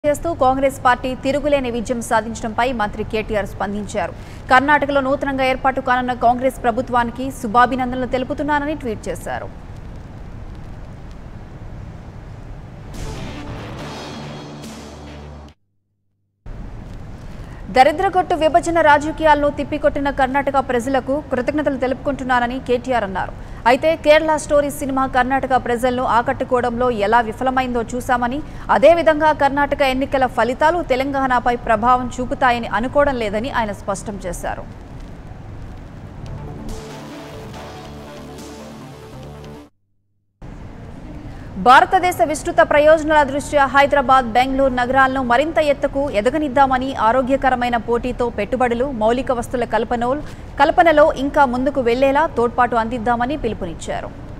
చేస్తూ కాంగ్రెస్ పార్టీ తిరుగులేని విజయం సాధించడంపై మంత్రి కేటీఆర్ స్పందించారు కర్ణాటకలో నూతనంగా ఏర్పాటు కానున్న కాంగ్రెస్ ప్రభుత్వానికి శుభాభినందనలు తెలుపుతున్నానని ట్వీట్ చేశారు దరిద్రగొట్టు విభజన రాజకీయాలను తిప్పికొట్టిన కర్ణాటక ప్రజలకు కృతజ్ఞతలు తెలుపుకుంటున్నానని కేటీఆర్ అన్నారు అయితే కేరళ స్టోరీ సినిమా కర్ణాటక ప్రజలను ఆకట్టుకోవడంలో ఎలా విఫలమైందో చూశామని అదేవిధంగా కర్ణాటక ఎన్నికల ఫలితాలు తెలంగాణపై ప్రభావం చూపుతాయని అనుకోవడం లేదని ఆయన స్పష్టం చేశారు భారతదేశ విస్తృత ప్రయోజనాల దృష్ట్యా హైదరాబాద్ బెంగళూరు నగరాలను మరింత ఎత్తుకు ఎదగనిద్దామని ఆరోగ్యకరమైన పోటీతో పెట్టుబడులు మౌలిక వస్తుల కల్పనలో కల్పనలో ఇంకా ముందుకు వెళ్లేలా తోడ్పాటు అందిద్దామని పిలుపునిచ్చారు